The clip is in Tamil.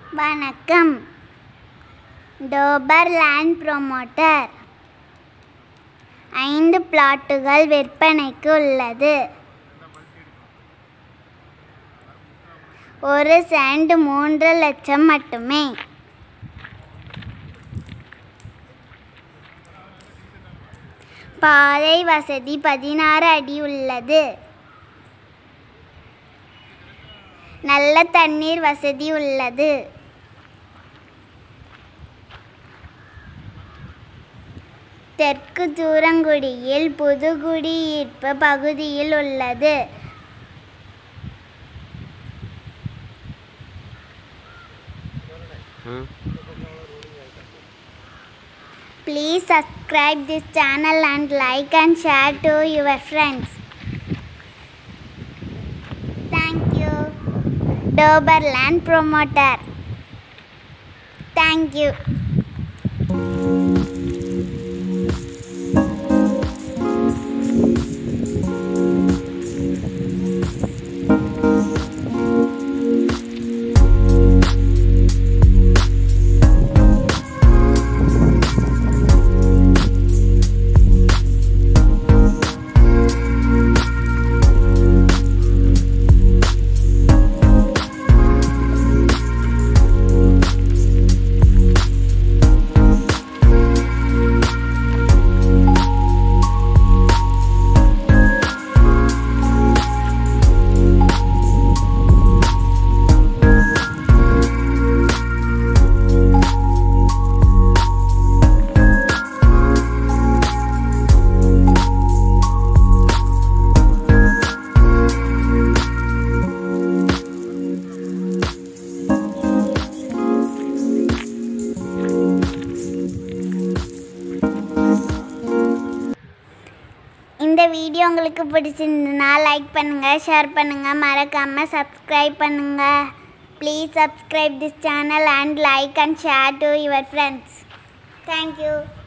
வணக்கம் டோபர் லேண்ட் ப்ரொமோட்டர் ஐந்து பிளாட்டுகள் விற்பனைக்கு உள்ளது ஒரு சென்ட் மூன்று லட்சம் மட்டுமே பாதை வசதி பதினாறு அடி உள்ளது நல்ல தண்ணீர் வசதி உள்ளது தெற்கு தூரங்குடியில் புதுகுடியிருப்பு பகுதியில் உள்ளது ம் Please subscribe this channel and like and share to your friends. Thank you. Doberland promoter. Thank you. இந்த வீடியோ உங்களுக்கு பிடிச்சிருந்ததுன்னா லைக் பண்ணுங்கள் ஷேர் பண்ணுங்கள் மறக்காமல் சப்ஸ்கிரைப் பண்ணுங்கள் please subscribe this channel and like and share to your friends thank you